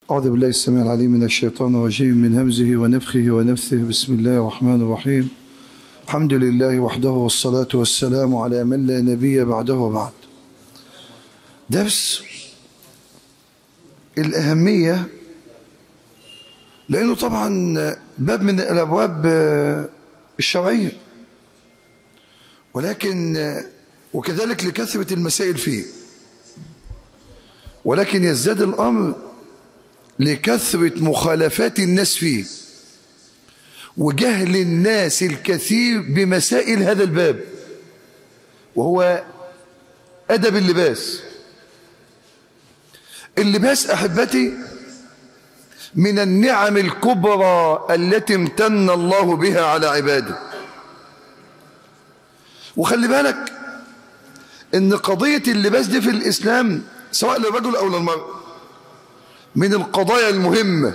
أعوذ بالله السميع العليم من الشيطان الرجيم من همزه ونفخه ونفثه بسم الله الرحمن الرحيم الحمد لله وحده والصلاة والسلام على من لا نبي بعده وبعد درس الأهمية لأنه طبعا باب من الأبواب الشرعية ولكن وكذلك لكثرة المسائل فيه ولكن يزداد الأمر لكثرة مخالفات الناس فيه وجهل الناس الكثير بمسائل هذا الباب وهو أدب اللباس اللباس أحبتي من النعم الكبرى التي امتن الله بها على عباده وخلي بالك ان قضية اللباس دي في الإسلام سواء للرجل أو للمرأة من القضايا المهمة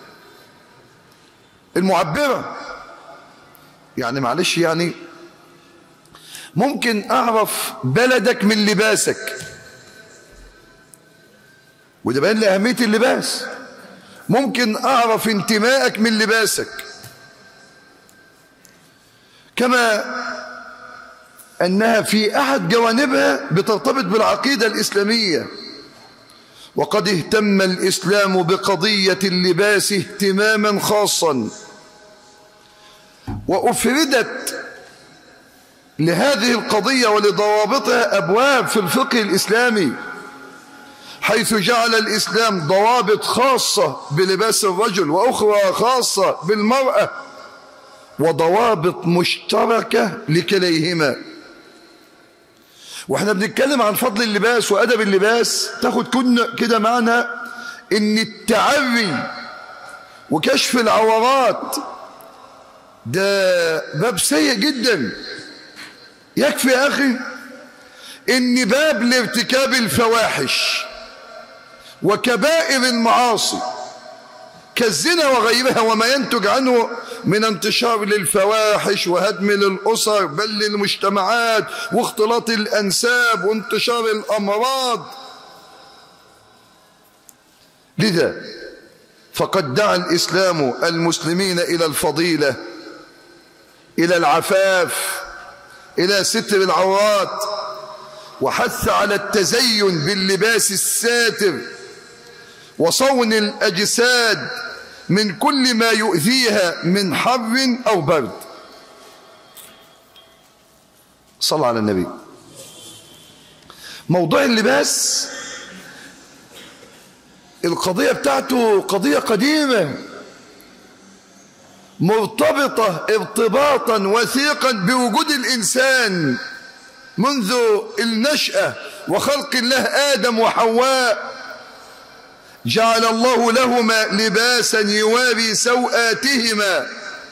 المعبرة يعني معلش يعني ممكن أعرف بلدك من لباسك وده بيان لأهمية اللباس ممكن أعرف انتمائك من لباسك كما أنها في أحد جوانبها بترتبط بالعقيدة الإسلامية وقد اهتم الإسلام بقضية اللباس اهتماما خاصا وأفردت لهذه القضية ولضوابطها أبواب في الفقه الإسلامي حيث جعل الإسلام ضوابط خاصة بلباس الرجل وأخرى خاصة بالمرأة وضوابط مشتركة لكليهما واحنا بنتكلم عن فضل اللباس وأدب اللباس تاخد كده معنى ان التعري وكشف العورات ده باب سيء جدا يكفي يا أخي ان باب لارتكاب الفواحش وكبائر المعاصي كالزنا وغيرها وما ينتج عنه من انتشار للفواحش وهدم للأسر بل للمجتمعات واختلاط الأنساب وانتشار الأمراض لذا فقد دعا الإسلام المسلمين إلى الفضيلة إلى العفاف إلى ستر العورات وحث على التزين باللباس الساتر وصون الأجساد من كل ما يؤذيها من حر أو برد صلى على النبي موضوع اللباس القضية بتاعته قضية قديمة مرتبطة ارتباطا وثيقا بوجود الإنسان منذ النشأة وخلق الله آدم وحواء جعل الله لهما لباسا يواري سوآتهما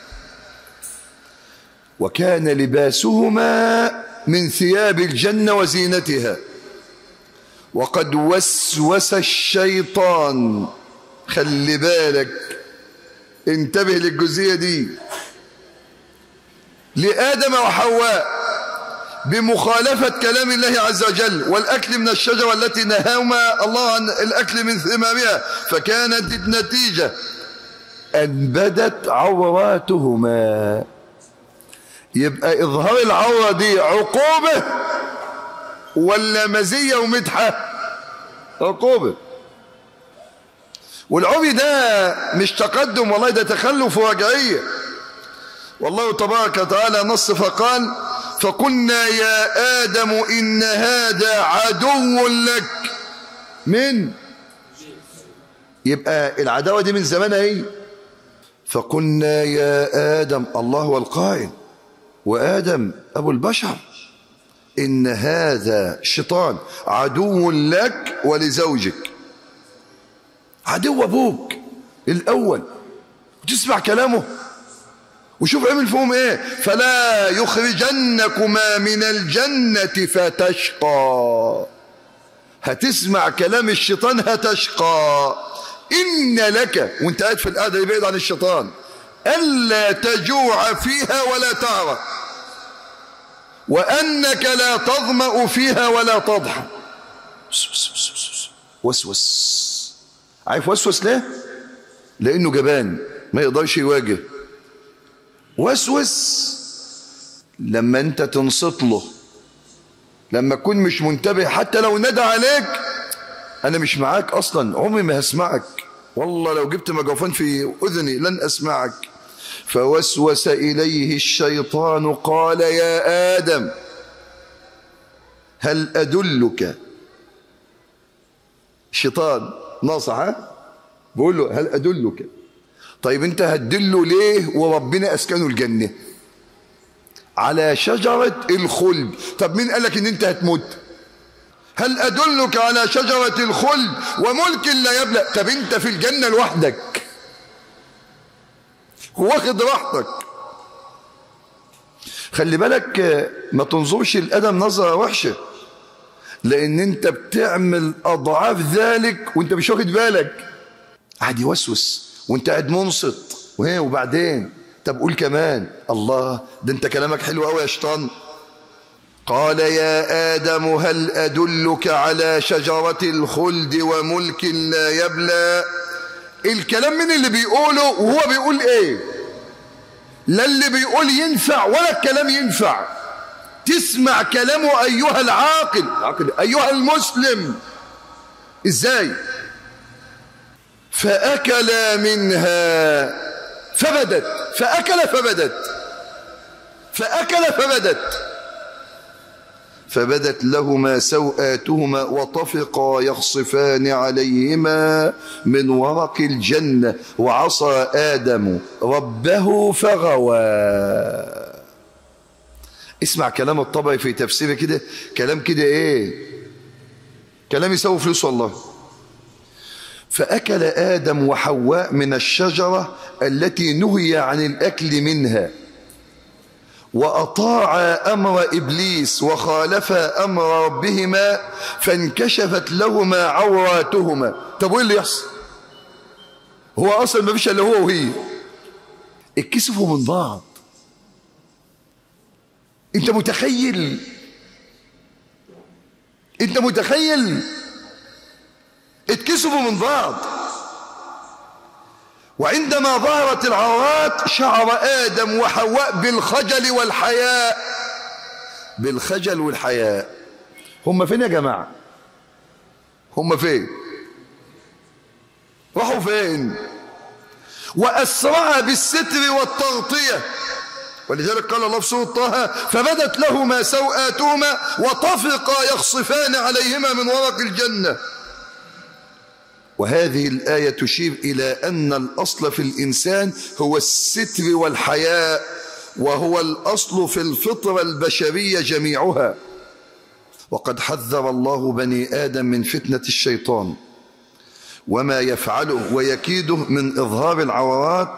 وكان لباسهما من ثياب الجنة وزينتها وقد وسوس الشيطان خلي بالك انتبه للجزئية دي لآدم وحواء بمخالفة كلام الله عز وجل والأكل من الشجرة التي نهاهما الله عن الأكل من ثمارها فكانت النتيجة أن بدت عوراتهما يبقى إظهار العورة دي عقوبة ولا مزية ومدحة عقوبة والعري ده مش تقدم والله ده تخلف ورجعية والله تبارك وتعالى نص فقال فقلنا يا آدم إن هذا عدو لك من يبقى العداوة دي من زمان اهي فقلنا يا آدم الله هو القائل وآدم أبو البشر إن هذا الشيطان عدو لك ولزوجك عدو أبوك الأول تسمع كلامه وشوف عمل فيهم ايه فلا يخرجنكما من الجنة فتشقى هتسمع كلام الشيطان هتشقى إن لك وانت قاعد في القعدة يبعد عن الشيطان ألا تجوع فيها ولا تعرى وأنك لا تظمأ فيها ولا تضحى وسوس عارف وسوس ليه لانه جبان ما يقدرش يواجه وسوس لما انت تنصت له لما تكون مش منتبه حتى لو ندى عليك انا مش معاك اصلا عمري ما هسمعك والله لو جبت ميكروفون في اذني لن اسمعك فوسوس اليه الشيطان قال يا ادم هل ادلك الشيطان ناصح ها بقول له هل ادلك طيب انت هتدله ليه وربنا اسكنه الجنه على شجره الخلد طب مين قال لك ان انت هتموت هل ادلك على شجره الخلد وملك لا يبلى طب انت في الجنه لوحدك واخد راحتك خلي بالك ما تنظرش الادم نظره وحشه لان انت بتعمل اضعاف ذلك وانت مش واخد بالك قاعد يوسوس وانت قاعد منصت وهي وبعدين طب قول كمان الله ده انت كلامك حلو قوي يا شيطان قال يا ادم هل ادلك على شجره الخلد وملك لا يبلى الكلام من اللي بيقوله وهو بيقول ايه لا اللي بيقول ينفع ولا الكلام ينفع تسمع كلامه ايها العاقل العاقل ايها المسلم ازاي فاكل منها فبدت فاكل فبدت فاكل فبدت فبدت لهما سوآتهما وطفقا يخصفان عليهما من ورق الجنة وعصى آدم ربه فغوى اسمع كلام الطبري في تفسيره كده كلام كده ايه كلام يسوي فلوس والله فأكل آدم وحواء من الشجرة التي نهي عن الأكل منها وأطاع أمر إبليس وخالف أمر ربهما فانكشفت لهما عوراتهما طب وإيه اللي يحصل هو أصلا ما فيش إلا هو وهي اتكسفوا من بعض انت متخيل انت متخيل اتكسفوا من بعض وعندما ظهرت العورات شعر آدم وحواء بالخجل والحياء بالخجل والحياء هم فين يا جماعة هم فين راحوا فين وأسرع بالستر والتغطية ولذلك قال الله في سورة طه فبدت لهما سوآتهما وطفقا يخصفان عليهما من ورق الجنة وهذه الآية تشير إلى أن الأصل في الإنسان هو الستر والحياء وهو الأصل في الفطرة البشرية جميعها وقد حذر الله بني آدم من فتنة الشيطان وما يفعله ويكيده من إظهار العورات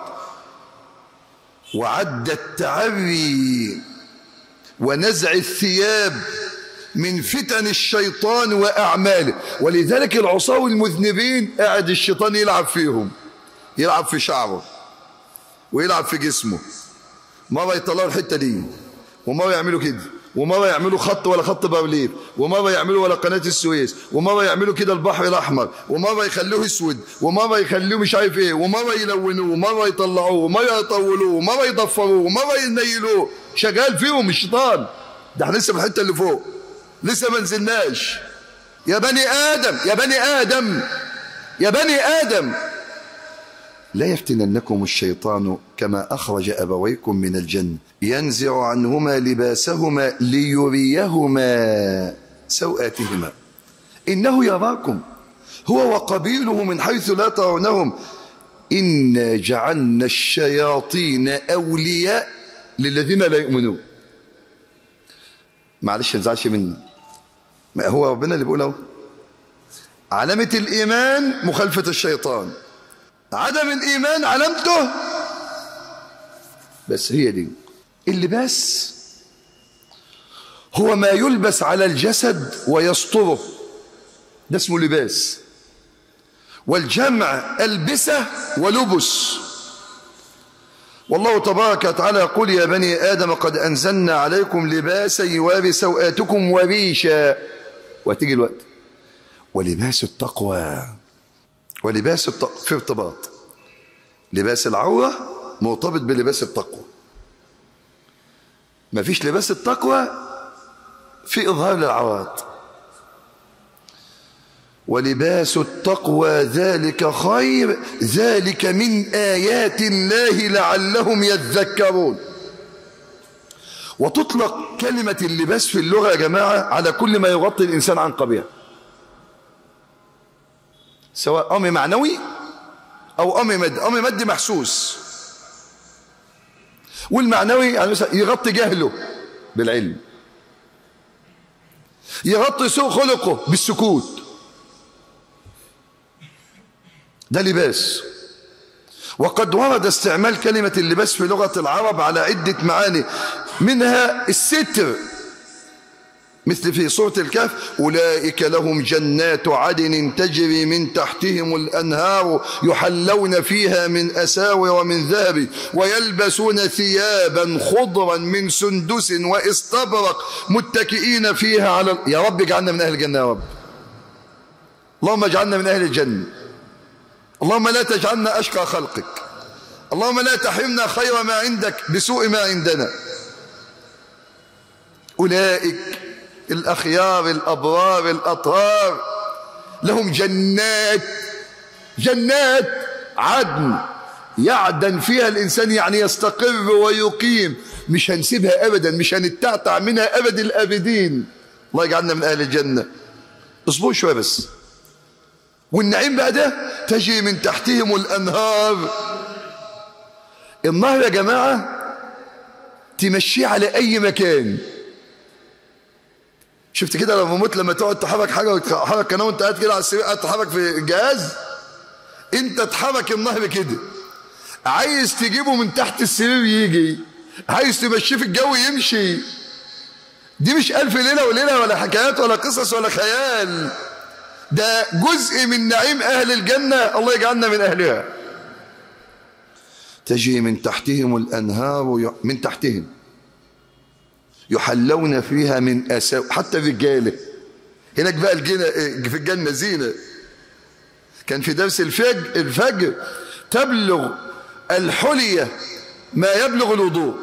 وعد التعري ونزع الثياب من فتن الشيطان وأعماله ولذلك العصاة المذنبين قاعد الشيطان يلعب فيهم يلعب في شعره ويلعب في جسمه مرة يطلعوا الحتة دي ومرة يعملوا كده ومرة يعملوا خط ولا خط بارليف ومرة يعملوا ولا قناة السويس ومرة يعملوا كده البحر الأحمر ومرة يخلوه اسود ومرة يخلوه مش عارف ايه ومرة يلونوه ومرة يطلعوه ومرة يطولوه ومرة يضفروه ومرة ينيلوه شغال فيهم الشيطان ده احنا لسه في الحتة اللي فوق لسه ما نزلناش يا بني آدم يا بني آدم يا بني آدم لا يفتننكم الشيطان كما أخرج أبويكم من الجنة ينزع عنهما لباسهما ليريهما سوآتهما إنه يراكم هو وقبيله من حيث لا ترونهم إنا جعلنا الشياطين أولياء للذين لا يؤمنون معلش ما تزعلش مني ما هو ربنا اللي بيقول علامة الإيمان مخالفة الشيطان عدم الإيمان علامته بس هي دي اللباس هو ما يلبس على الجسد ويستره ده اسمه لباس والجمع ألبسة ولبس والله تبارك وتعالى يقول يا بني آدم قد أنزلنا عليكم لباسا يواري سوآتكم وريشا وتيجي الوقت ولباس التقوى ولباس التقوى في ارتباط لباس العورة مرتبط بلباس التقوى ما فيش لباس التقوى في إظهار للعورات ولباس التقوى ذلك خير ذلك من آيات الله لعلهم يذكرون وتطلق كلمة اللباس في اللغة يا جماعة على كل ما يغطي الإنسان عن قبيح سواء أمر معنوي أو أمر مادي أمر مادي محسوس والمعنوي يعني مثلا يغطي جهله بالعلم يغطي سوء خلقه بالسكوت ده لباس وقد ورد استعمال كلمة اللباس في لغة العرب على عدة معاني منها الستر مثل في سورة الكهف أولئك لهم جنات عدن تجري من تحتهم الأنهار يحلون فيها من أساور ومن ذهب ويلبسون ثيابا خضرا من سندس واستبرق متكئين فيها على يا رب اجعلنا من أهل الجنة يا رب اللهم اجعلنا من أهل الجنة اللهم لا تجعلنا أشقى خلقك اللهم لا تحرمنا خير ما عندك بسوء ما عندنا أولئك الأخيار الأبرار الأطهار لهم جنات جنات عدن يعدن فيها الإنسان يعني يستقر ويقيم مش هنسيبها أبدا مش هنتعتع منها أبد الآبدين الله يجعلنا من أهل الجنة اصبروا شوية بس والنعيم بقى ده تجري من تحتهم الأنهار النهر يا جماعة تمشيه على أي مكان شفت كده لما موت لما تقعد تحرك حاجة وتحرك قناة وانت قاعد كده على السرير قاعد تحرك في الجهاز انت تحرك النهر كده عايز تجيبه من تحت السرير يجي عايز تمشيه في الجو يمشي دي مش ألف ليلة وليلة ولا حكايات ولا قصص ولا خيال ده جزء من نعيم أهل الجنة الله يجعلنا من أهلها تجري من تحتهم الأنهار من تحتهم يحلون فيها من أساو حتى الرجاله هناك بقى الجنة في الجنة زينة كان في درس الفجر الفجر تبلغ الحلية ما يبلغ الوضوء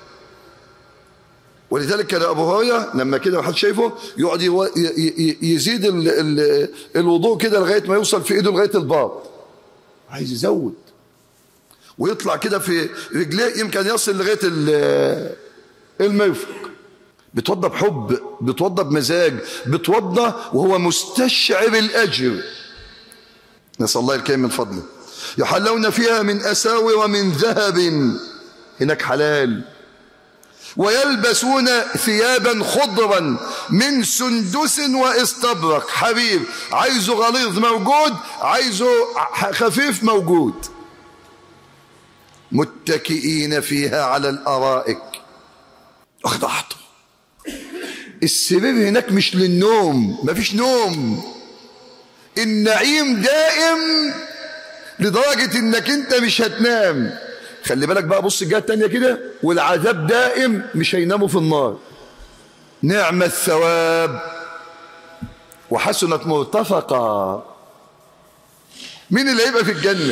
ولذلك كان ابو هريره لما كده محدش شايفه يقعد يزيد ال ال الوضوء كده لغايه ما يوصل في ايده لغايه الباط عايز يزود ويطلع كده في رجليه يمكن يصل لغايه المرفق بتوضى بحب بتوضى بمزاج بتوضى وهو مستشعر الاجر نسال الله الكريم من فضله يحلون فيها من اساور ومن ذهب هناك حلال ويلبسون ثيابا خضرا من سندس واستبرق حبيب عايزه غليظ موجود عايزه خفيف موجود متكئين فيها على الارائك اخضعتم السرير هناك مش للنوم مفيش نوم النعيم دائم لدرجة انك انت مش هتنام خلي بالك بقى بص الجهه التانية كده والعذاب دائم مش هيناموا في النار نعم الثواب وحسنت مرتفقة مين اللي هيبقى في الجنة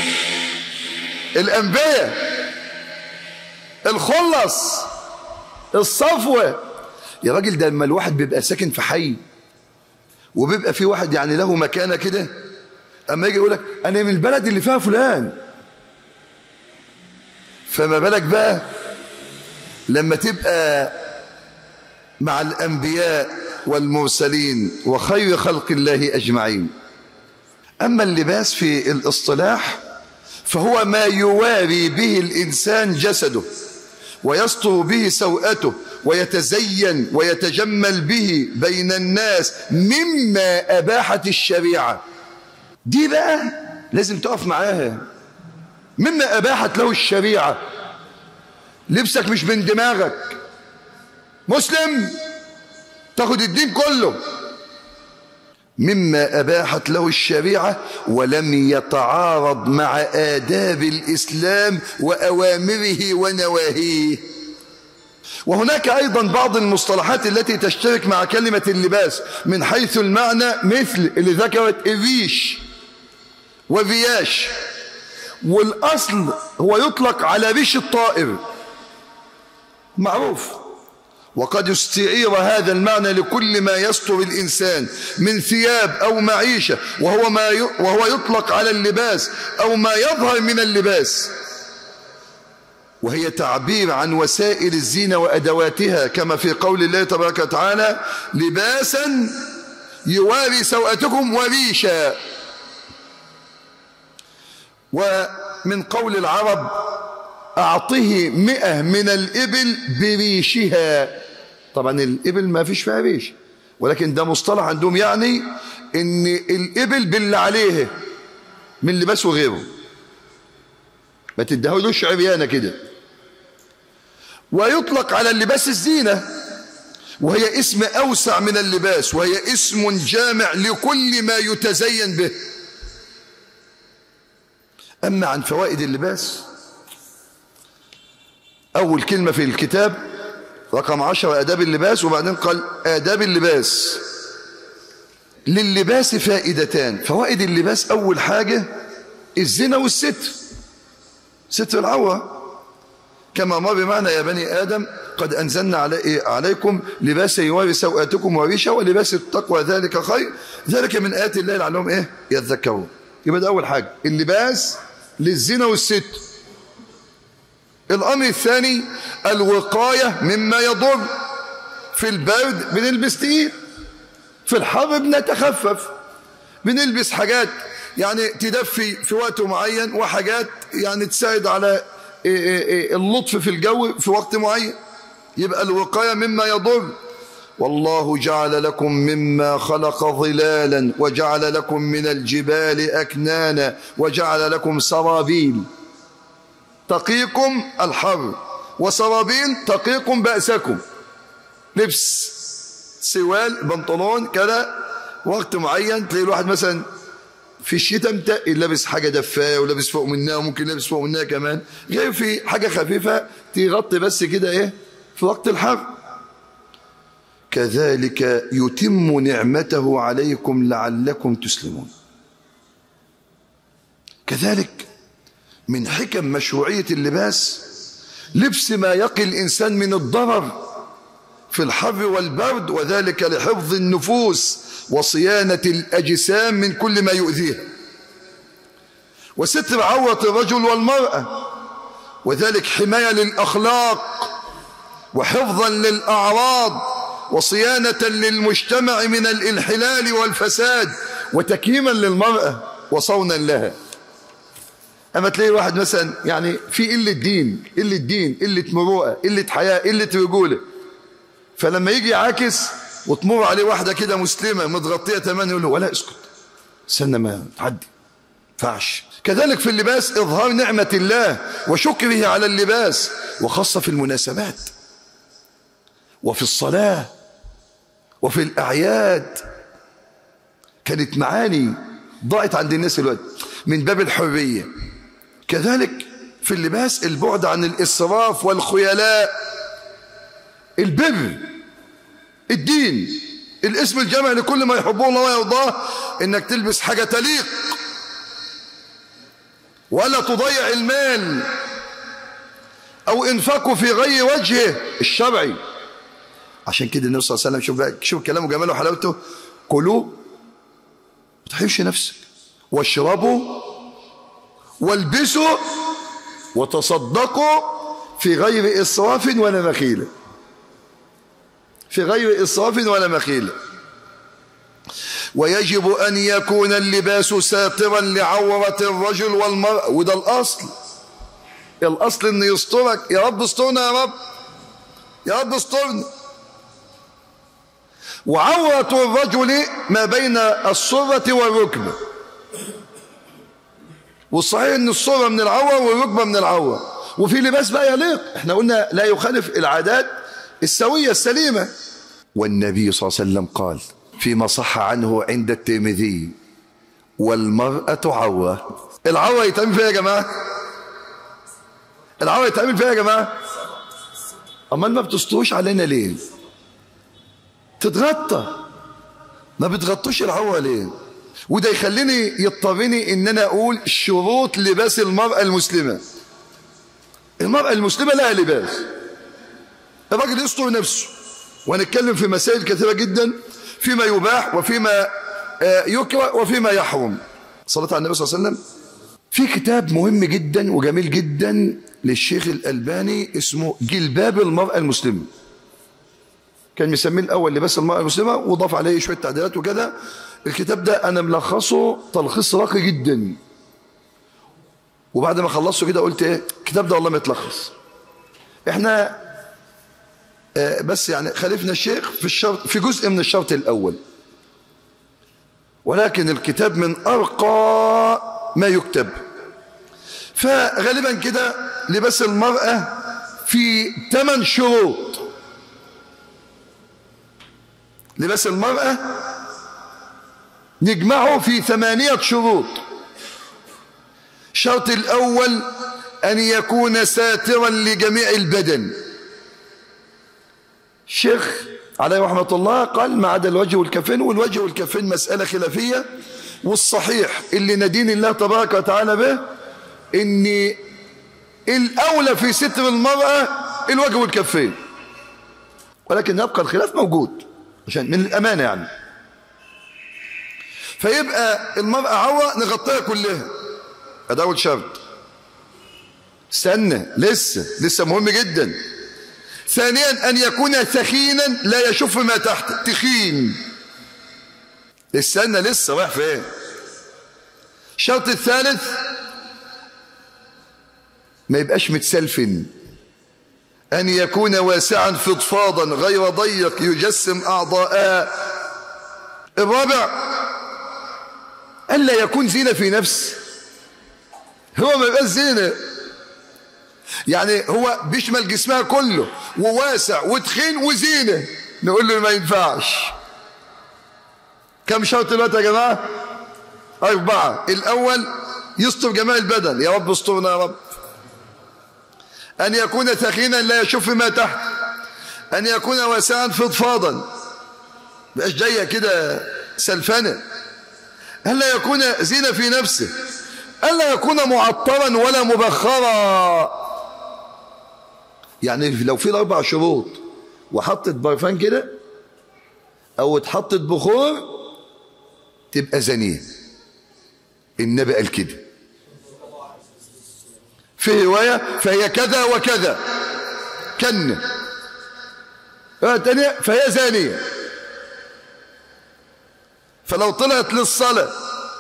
الأنبياء الخلص الصفوة يا راجل ده لما الواحد بيبقى ساكن في حي وبيبقى في واحد يعني له مكانة كده أما يجي يقول لك أنا من البلد اللي فيها فلان فما بالك بقى لما تبقى مع الأنبياء والمرسلين وخير خلق الله أجمعين أما اللباس في الاصطلاح فهو ما يواري به الإنسان جسده ويستر به سوءته ويتزين ويتجمل به بين الناس مما أباحت الشريعة دي بقى لازم تقف معاها مما أباحت له الشريعة لبسك مش من دماغك مسلم تاخد الدين كله مما أباحت له الشريعة ولم يتعارض مع آداب الإسلام وأوامره ونواهيه وهناك أيضا بعض المصطلحات التي تشترك مع كلمة اللباس من حيث المعنى مثل اللي ذكرت الريش والرياش والأصل هو يطلق على ريش الطائر معروف وقد استعير هذا المعنى لكل ما يستر الإنسان من ثياب أو معيشة وهو, ما ي... وهو يطلق على اللباس أو ما يظهر من اللباس وهي تعبير عن وسائل الزينة وأدواتها كما في قول الله تبارك وتعالى لباسا يواري سوءتكم وريشا ومن قول العرب أعطه مئة من الإبل بريشها طبعا الإبل ما فيش فيها ريش ولكن ده مصطلح عندهم يعني ان الإبل باللي عليه من لباس وغيره ما تدهولوش عريانة كده ويطلق على اللباس الزينة وهي اسم أوسع من اللباس وهي اسم جامع لكل ما يتزين به أما عن فوائد اللباس أول كلمة في الكتاب رقم عشر آداب اللباس وبعدين قال آداب اللباس للباس فائدتان فوائد اللباس أول حاجة الزنا والستر ستر العورة كما مر معنا يا بني آدم قد أنزلنا علي عليكم لباسا يواري سوءاتكم وريشا ولباس التقوى ذلك خير ذلك من آيات الله لعلهم إيه يذكرون يبقى ده أول حاجة اللباس للزنا والستر الأمر الثاني الوقاية مما يضر في البرد بنلبس تقيل في الحر بنتخفف بنلبس حاجات يعني تدفي في وقت معين وحاجات يعني تساعد على اللطف في الجو في وقت معين يبقى الوقاية مما يضر والله جعل لكم مما خلق ظلالا وجعل لكم من الجبال أكنانا وجعل لكم سرابيل تقيكم الحر وسرابيل تقيكم بأسكم لبس سوال بنطلون كذا وقت معين تلاقي الواحد مثلا في الشتاء متقل لابس حاجه دفاه ولابس فوق منها وممكن لابس فوق منها كمان غير في حاجه خفيفه تغطي بس كده ايه في وقت الحر كذلك يتم نعمته عليكم لعلكم تسلمون كذلك من حكم مشروعيه اللباس لبس ما يقي الانسان من الضرر في الحر والبرد وذلك لحفظ النفوس وصيانة الأجسام من كل ما يؤذيها وستر عورة الرجل والمرأة وذلك حماية للأخلاق وحفظا للأعراض وصيانة للمجتمع من الانحلال والفساد وتكريما للمرأة وصونا لها أما تلاقي واحد مثلا يعني في قلة دين قلة دين قلة مروءة قلة حياة قلة رجولة فلما يجي عاكس وتمر عليه واحدة كده مسلمة متغطية تمام يقول له ولا اسكت استنى ما تعدي فعش كذلك في اللباس إظهار نعمة الله وشكره على اللباس وخاصة في المناسبات وفي الصلاة وفي الأعياد كانت معاني ضاعت عند الناس الوقت من باب الحرية كذلك في اللباس البعد عن الإسراف والخيلاء البر الدين الاسم الجامع لكل ما يحبه الله ويرضاه انك تلبس حاجة تليق ولا تضيع المال او انفقه في غير وجهه الشرعي عشان كده النبي صلى الله عليه وسلم شوف بقى شوف كلامه جماله وحلاوته كلوا ما تحبش نفسك واشربوا والبسوا وتصدقوا في غير اسراف ولا مخيله في غير إسراف ولا مخيلة ويجب أن يكون اللباس ساترا لعورة الرجل والمرأة وده الأصل الأصل أن يسترك يا رب استرنا يا رب يا رب استرنا وعورة الرجل ما بين الصرة والركبة والصحيح أن الصرة من العورة والركبة من العورة وفي لباس بقى يليق احنا قلنا لا يخالف العادات السوية السليمة والنبي صلى الله عليه وسلم قال فيما صح عنه عند الترمذي والمرأة عورة العورة يتعمل فيها يا جماعة العورة يتعمل فيها يا جماعة أمال ما بتستروش علينا ليه تتغطى ما بتغطوش العورة ليه وده يخليني يضطرني ان انا اقول شروط لباس المرأة المسلمة المرأة المسلمة لها لباس الراجل يستر نفسه ونتكلم في مسائل كثيرة جدا فيما يباح وفيما يكره وفيما يحرم صلاة على النبي صلى الله عليه وسلم في كتاب مهم جدا وجميل جدا للشيخ الألباني اسمه جلباب المرأة المسلمة كان مسميه الأول لباس المرأة المسلمة وضاف عليه شوية تعديلات وكذا الكتاب ده أنا ملخصه تلخيص راقي جدا وبعد ما خلصته كده قلت ايه الكتاب ده والله ما يتلخص احنا آه بس يعني خالفنا الشيخ في الشرط في جزء من الشرط الأول ولكن الكتاب من أرقى ما يكتب فغالبا كده لباس المرأة في ثمان شروط لباس المرأة نجمعه في ثمانية شروط الشرط الأول أن يكون ساترا لجميع البدن الشيخ عليه رحمة الله قال ما عدا الوجه والكفين والوجه والكفين مسألة خلافية والصحيح اللي ندين الله تبارك وتعالى به ان الاولى في ستر المرأة الوجه والكفين ولكن يبقى الخلاف موجود عشان من الامانة يعني فيبقى المرأة عورة نغطيها كلها هذا اول شرط استنى لسه لسه مهم جدا ثانيا ان يكون ثخينا لا يشوف ما تحت تخين استنى لسه رايح فين الشرط الثالث ما يبقاش متسلفن أن يكون واسعا فضفاضا غير ضيق يجسم أعضاء الرابع ألا يكون زينة في نفس هو ما يبقاش زينة يعني هو بيشمل جسمها كله وواسع وتخين وزينة نقول له ما ينفعش كم شرط دلوقتي يا جماعة أربعة الأول يستر جميع البدن يا رب استرنا يا رب أن يكون ثخينا لا يشوف ما تحت أن يكون واسعا فضفاضا بقاش جاية كده سلفنة ألا يكون زينة في نفسه ألا يكون معطرا ولا مبخرا يعني لو في الأربع شروط وحطت برفان كده أو اتحطت بخور تبقى زنية النبي قال كده في رواية فهي كذا وكذا كن تانية فهي زانية فلو طلعت للصلاة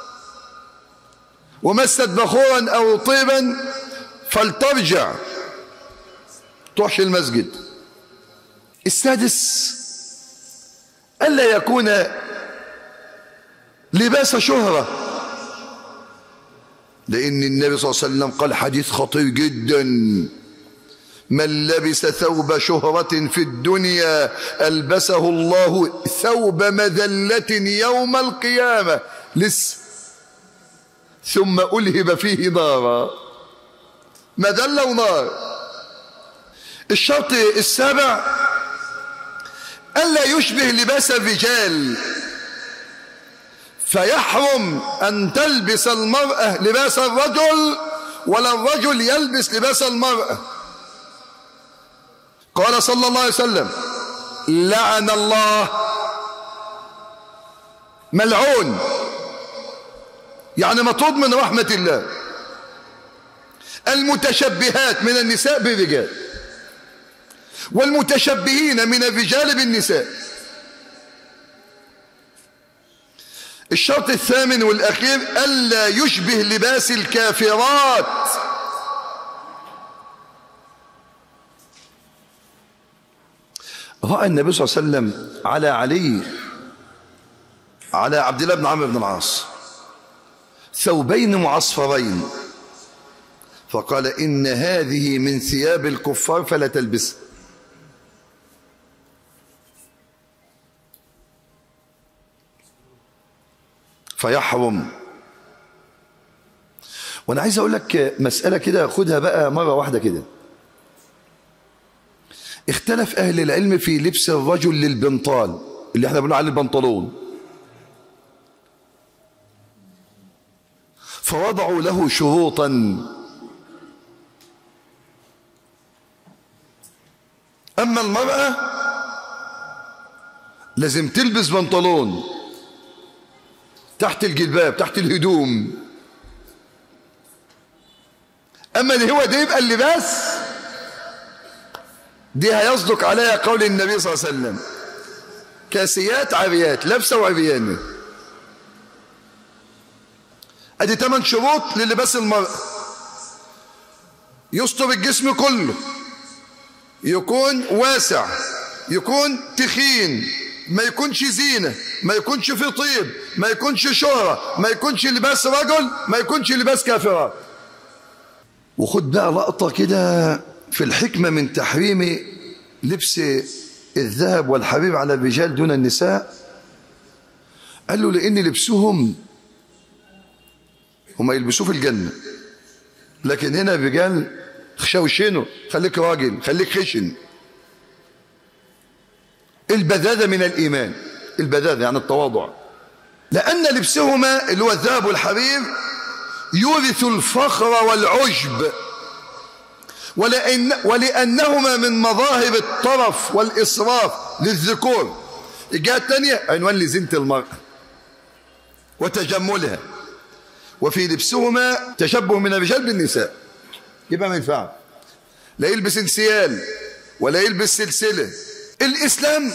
ومست بخورا أو طيبا فلترجع تروحش المسجد السادس ألا يكون لباس شهرة لأن النبي صلى الله عليه وسلم قال حديث خطير جدا من لبس ثوب شهرة في الدنيا ألبسه الله ثوب مذلة يوم القيامة لسه ثم ألهب فيه نارا مذلة ونار الشرط السابع ألا يشبه لباس الرجال فيحرم أن تلبس المرأة لباس الرجل ولا الرجل يلبس لباس المرأة قال صلى الله عليه وسلم لعن الله ملعون يعني مطرود من رحمة الله المتشبهات من النساء بالرجال والمتشبهين من الرجال بالنساء الشرط الثامن والأخير ألا يشبه لباس الكافرات رأى النبي صلى الله عليه وسلم على علي على عبد الله بن عمرو بن العاص ثوبين معصفرين فقال إن هذه من ثياب الكفار فلا تلبسها فيحرم وانا عايز اقول لك مسألة كده خدها بقى مرة واحدة كده اختلف اهل العلم في لبس الرجل للبنطال اللي احنا بنقول عليه البنطلون فوضعوا له شروطا أما المرأة لازم تلبس بنطلون تحت الجلباب تحت الهدوم أما اللي هو ده يبقى اللباس دي هيصدق عليها قول النبي صلى الله عليه وسلم كاسيات عاريات لابسه وعريانه ادي ثمان شروط للباس المرأة يستر الجسم كله يكون واسع يكون تخين ما يكونش زينة ما يكونش في طيب ما يكونش شهرة ما يكونش لباس رجل ما يكونش لباس كافرات وخد بقى لقطة كده في الحكمة من تحريم لبس الذهب والحرير على الرجال دون النساء قال له لأن لبسهم هم يلبسوه في الجنة لكن هنا الرجال خشوشنوا خليك راجل خليك خشن البذاذة من الإيمان البذاذة يعني التواضع لأن لبسهما اللي هو الذهب والحرير يورث الفخر والعجب ولأن ولأنهما من مظاهر الطرف والإسراف للذكور الجهة الثانية عنوان لزينة المرأة وتجملها وفي لبسهما تشبه من الرجال بالنساء يبقى ما ينفع لا يلبس انسيال ولا يلبس سلسلة الإسلام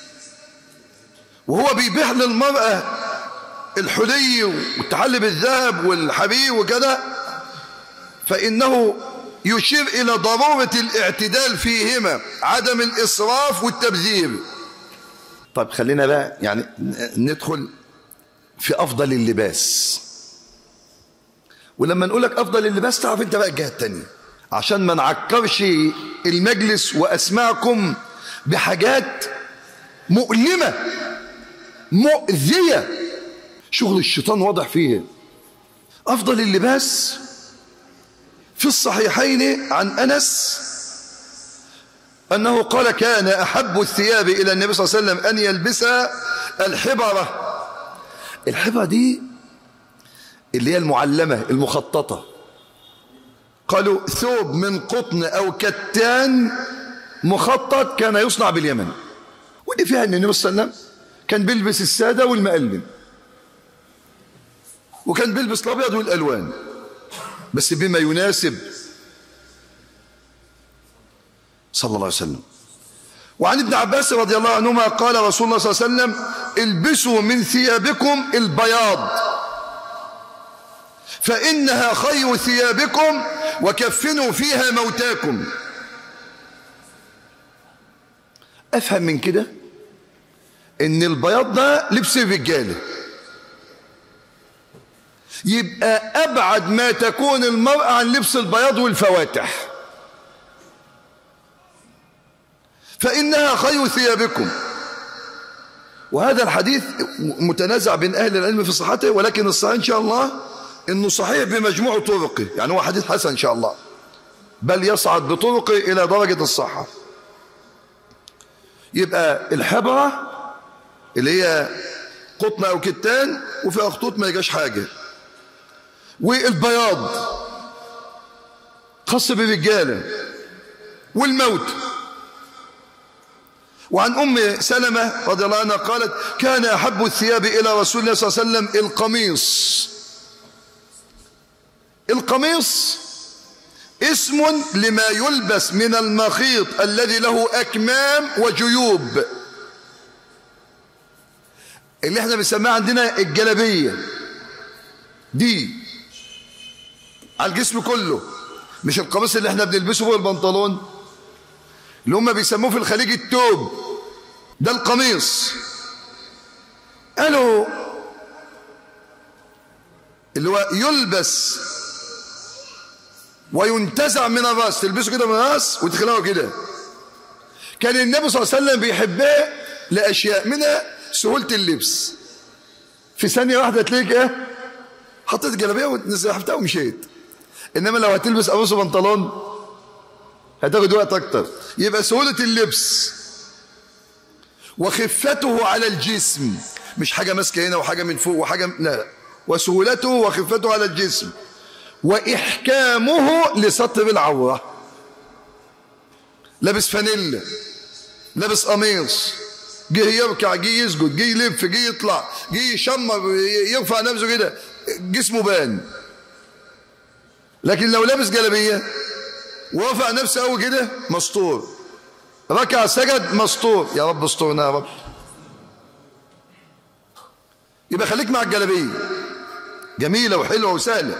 وهو بيبيح للمرأة الحلي والتحلي بالذهب والحرير وكده فإنه يشير إلى ضرورة الاعتدال فيهما عدم الإسراف والتبذير طيب خلينا بقى يعني ندخل في أفضل اللباس ولما نقول لك أفضل اللباس تعرف أنت بقى الجهة التانية عشان ما نعكرش المجلس وأسماعكم بحاجات مؤلمة مؤذية شغل الشيطان واضح فيه أفضل اللباس في الصحيحين عن أنس أنه قال كان أحب الثياب إلى النبي صلى الله عليه وسلم أن يلبس الحبرة الحبرة دي اللي هي المعلمة المخططة قالوا ثوب من قطن أو كتان مخطط كان يصنع باليمن ودي فيها أن النبي صلى الله عليه وسلم كان بيلبس السادة والمقلم وكان بيلبس الأبيض والألوان بس بما يناسب صلى الله عليه وسلم وعن ابن عباس رضي الله عنهما قال رسول الله صلى الله عليه وسلم البسوا من ثيابكم البياض فإنها خير ثيابكم وكفنوا فيها موتاكم أفهم من كده إن البياض ده لبس الرجاله يبقى أبعد ما تكون المرأة عن لبس البياض والفواتح فإنها خير ثيابكم وهذا الحديث متنازع بين أهل العلم في صحته ولكن الصحيح إن شاء الله إنه صحيح بمجموع طرقه يعني هو حديث حسن إن شاء الله بل يصعد بطرقه إلى درجة الصحة يبقى الحبرة اللي هي قطن أو كتان وفيها خطوط ما يجاش حاجة والبياض خاص بالرجاله والموت وعن ام سلمه رضي الله عنها قالت كان احب الثياب الى رسول الله صلى الله عليه وسلم القميص القميص اسم لما يلبس من المخيط الذي له اكمام وجيوب اللي احنا بنسميها عندنا الجلبيه دي على الجسم كله مش القميص اللي احنا بنلبسه فوق البنطلون اللي هم بيسموه في الخليج التوب ده القميص قالوا اللي هو يلبس وينتزع من الراس تلبسه كده من الراس وتخلعه كده كان النبي صلى الله عليه وسلم بيحبه لاشياء منها سهوله اللبس في ثانيه واحده تلاقيك ايه حطيت جلابيه وسحبتها ومشيت انما لو هتلبس قميص وبنطلون هتاخد وقت اكتر يبقى سهوله اللبس وخفته على الجسم مش حاجه ماسكه هنا وحاجه من فوق وحاجه لا وسهولته وخفته على الجسم وإحكامه لسطر العورة لابس فانيلا لابس قميص جه يركع جه يسجد جه يلف جه يطلع جه يشمر يرفع نفسه كده جسمه بان لكن لو لابس جلابيه ورفع نفسه قوي كده مستور ركع سجد مستور يا رب استرنا يا رب يبقى خليك مع الجلابيه جميله وحلوه وسهله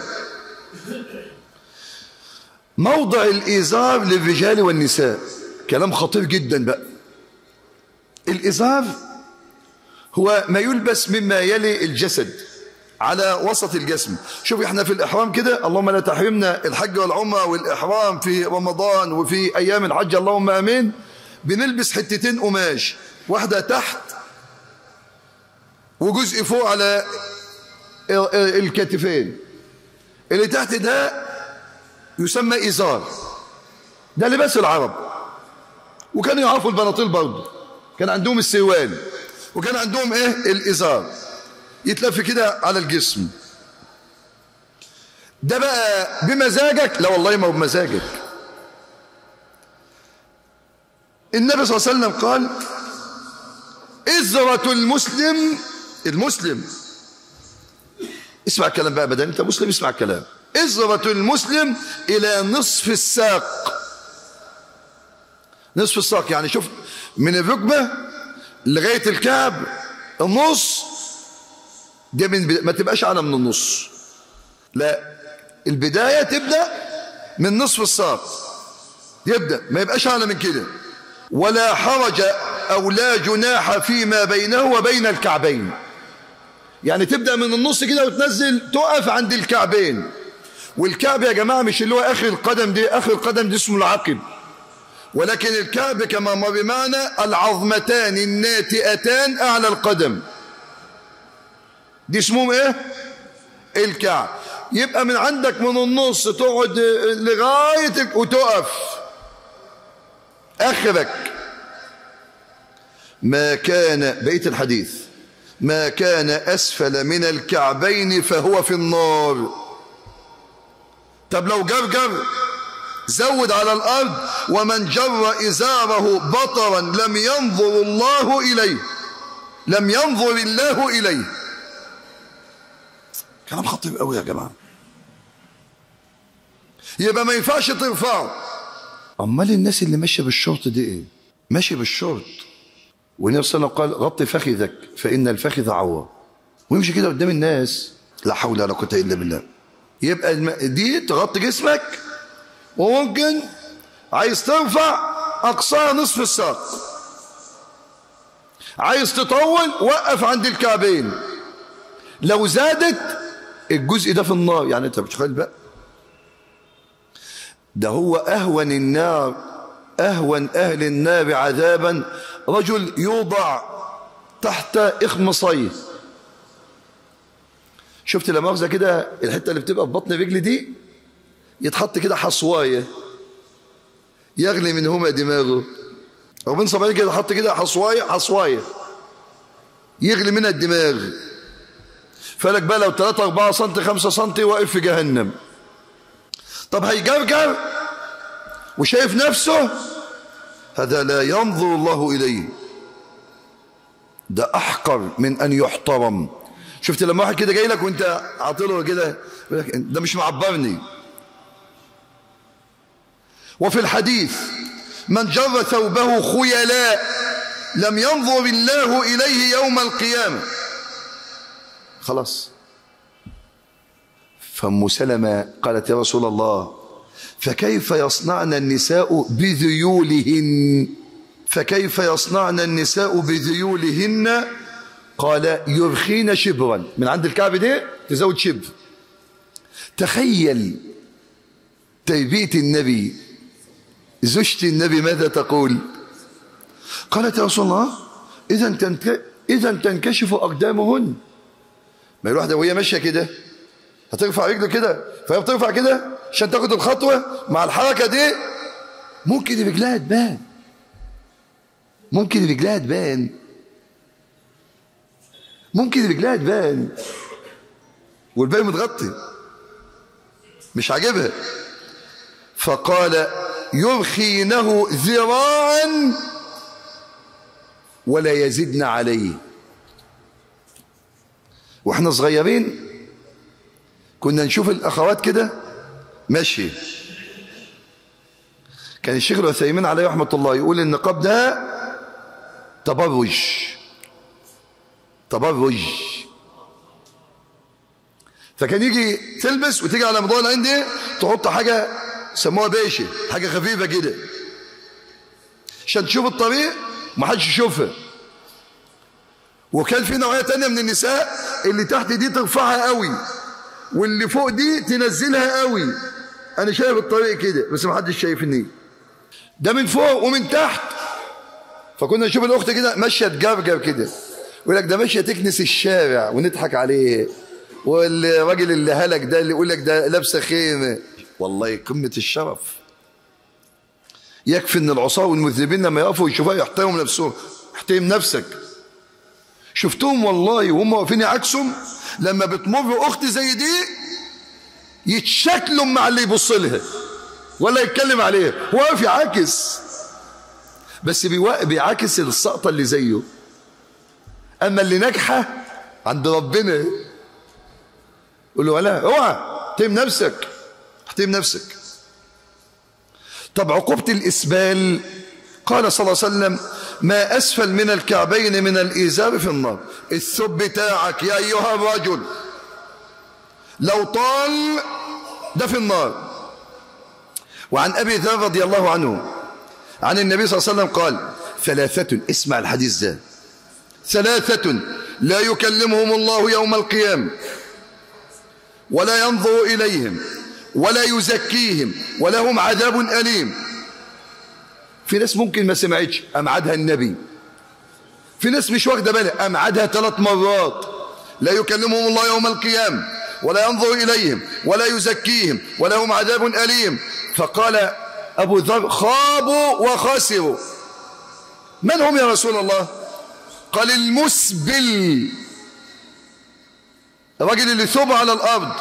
موضع الإزار للرجال والنساء كلام خطير جدا بقى الإزار هو ما يلبس مما يلي الجسد على وسط الجسم شوف احنا في الإحرام كده اللهم لا تحرمنا الحج والعمرة والإحرام في رمضان وفي أيام الحج اللهم أمين بنلبس حتتين قماش واحدة تحت وجزء فوق على الكتفين اللي تحت ده يسمى إزار ده لباس العرب وكانوا يعرفوا البناطيل برضه كان عندهم السروال وكان عندهم ايه الإزار يتلف كده على الجسم ده بقى بمزاجك لا والله ما هو بمزاجك النبي صلى الله عليه وسلم قال إزرة المسلم المسلم اسمع الكلام بقى بدل انت مسلم اسمع الكلام إزرة المسلم إلى نصف الساق نصف الساق يعني شوف من الركبة لغاية الكعب النص دي من ما تبقاش أعلى من النص لا البداية تبدأ من نصف الساق يبدأ ما يبقاش أعلى من كده ولا حرج أو لا جناح فيما بينه وبين الكعبين يعني تبدأ من النص كده وتنزل تقف عند الكعبين والكعب يا جماعة مش اللي هو آخر القدم دي آخر القدم دي اسمه العقب ولكن الكعب كما ما بمعنى العظمتان الناتئتان أعلى القدم دي اسمهم ايه الكعب يبقى من عندك من النص تقعد لغاية وتقف آخرك ما كان بقية الحديث ما كان أسفل من الكعبين فهو في النار طب لو جرجر زود على الأرض ومن جر إزاره بطرا لم ينظر الله إليه لم ينظر الله إليه كلام خطير قوي يا جماعة يبقى ما ينفعش ترفعه أمال الناس اللي ماشية بالشرط دي إيه ماشي بالشرط والنبي صلى الله عليه وسلم قال غطي فخذك فإن الفخذ عورة ويمشي كده قدام الناس لا حول ولا قوة إلا بالله يبقى دي تغطي جسمك وممكن عايز ترفع أقصاها نصف الساق عايز تطول وقف عند الكعبين لو زادت الجزء ده في النار يعني انت بتخيل بقى ده هو أهون النار أهون أهل النار عذابا رجل يوضع تحت إخمصيه شفت لما مؤاخذة كده الحتة اللي بتبقى في بطن رجل دي يتحط كده حصواية يغلي منهما دماغه أو من صبعين كده يحط كده حصواية حصواية يغلي منها الدماغ فلك بقى لو 3 4 سم 5 سم واقف في جهنم طب هيجرجر وشايف نفسه هذا لا ينظر الله إليه ده أحقر من أن يحترم شفت لما واحد كده جاي لك وانت عاطله كده ده مش معبرني وفي الحديث من جر ثوبه خيلاء لم ينظر الله إليه يوم القيامة خلاص فأم سلمة قالت يا رسول الله فكيف يصنعن النساء بذيولهن فكيف يصنعن النساء بذيولهن قال يرخين شبرا من عند الكعب ده تزود شبر تخيل تربية النبي زوجة النبي ماذا تقول قالت يا رسول الله إذا تنك... إذا تنكشف أقدامهن ما الواحدة وهي ماشية كده هترفع رجله كده فهي بترفع كده عشان تاخد الخطوة مع الحركة دي ممكن رجلها تبان ممكن رجلها تبان ممكن رجلها تبان والباقي متغطي مش عاجبها فقال يرخينه ذراعا ولا يزدن عليه واحنا صغيرين كنا نشوف الاخوات كده ماشي كان الشيخ العثيمين عليه رحمه الله يقول النقاب ده تبرج تبرج فكان يجي تلبس وتيجي على موضوع العين دي تحط حاجه سموها بيشه حاجه خفيفه كده عشان تشوف الطريق ما حدش يشوفها وكان في نوعيه تانية من النساء اللي تحت دي ترفعها قوي واللي فوق دي تنزلها قوي انا شايف الطريق كده بس ما حدش شايفني ده من فوق ومن تحت فكنا نشوف الاخت كده ماشيه تجرجر كده يقول لك ده ماشيه تكنس الشارع ونضحك عليه والراجل اللي هلك ده اللي يقول لك ده لابسه خيمه والله قمه الشرف يكفي ان العصاه والمذنبين لما يقفوا يشوفوها يحترموا نفسهم احترم نفسك شفتهم والله وهم واقفين يعكسهم لما بتمر اخت زي دي يتشكلوا مع اللي يبص لها ولا يتكلم عليها واقف يعاكس بس بيعاكس السقطه اللي زيه اما اللي ناجحه عند ربنا قول له لا اوعى احترم نفسك احترم نفسك طب عقوبة الإسبال قال صلى الله عليه وسلم ما أسفل من الكعبين من الإزار في النار الثوب بتاعك يا أيها الرجل لو طال ده في النار وعن أبي ذر رضي الله عنه عن النبي صلى الله عليه وسلم قال ثلاثة اسمع الحديث ده ثلاثة لا يكلمهم الله يوم القيامة ولا ينظر إليهم ولا يزكيهم ولهم عذاب أليم في ناس ممكن ما سمعتش أمعدها النبي في ناس مش واخدة بالها أمعدها ثلاث مرات لا يكلمهم الله يوم القيامة ولا ينظر إليهم ولا يزكيهم ولهم عذاب أليم فقال أبو ذر خابوا وخسروا من هم يا رسول الله قال المسبل الراجل اللي ثوب على الأرض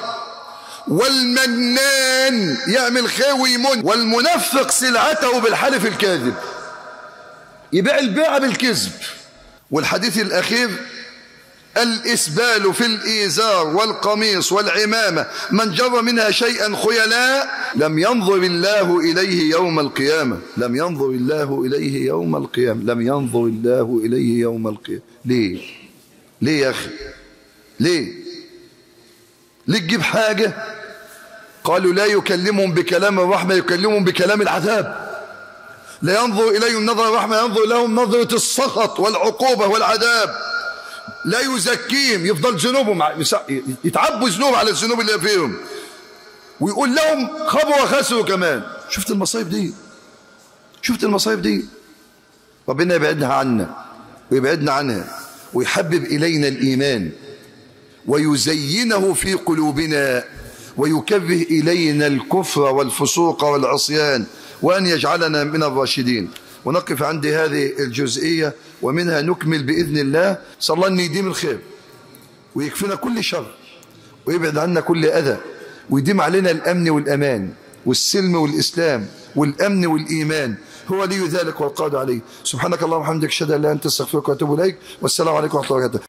والمنان يعمل خير ويمن والمنفق سلعته بالحلف الكاذب يبيع البيع بالكذب والحديث الأخير الإسبال في الإيزار والقميص والعمامة من جر منها شيئا خيلاء لم ينظر الله إليه يوم القيامة لم ينظر الله إليه يوم القيامة لم ينظر الله إليه يوم القيامة ليه ليه يا أخي ليه ليه تجيب حاجة قالوا لا يكلمهم بكلام الرحمة يكلمهم بكلام العذاب لا ينظر إليهم نظر الرحمة ينظر لهم نظرة السخط والعقوبة والعذاب لا يزكيهم يفضل ذنوبهم يتعبوا ذنوب على الذنوب اللي فيهم ويقول لهم خبوا وخسروا كمان شفت المصايب دي شفت المصايب دي ربنا يبعدها عنا ويبعدنا عنها ويحبب إلينا الإيمان ويزينه في قلوبنا ويكره إلينا الكفر والفسوق والعصيان وأن يجعلنا من الراشدين ونقف عند هذه الجزئية ومنها نكمل بإذن الله صلى الله أن يديم الخير ويكفينا كل شر ويبعد عنا كل أذى ويديم علينا الأمن والأمان والسلم والإسلام والأمن والإيمان هو لي ذلك والقادر عليه سبحانك اللهم وبحمدك اشهد ان لا اله الا انت استغفرك واتوب اليك والسلام عليكم ورحمه الله وبركاته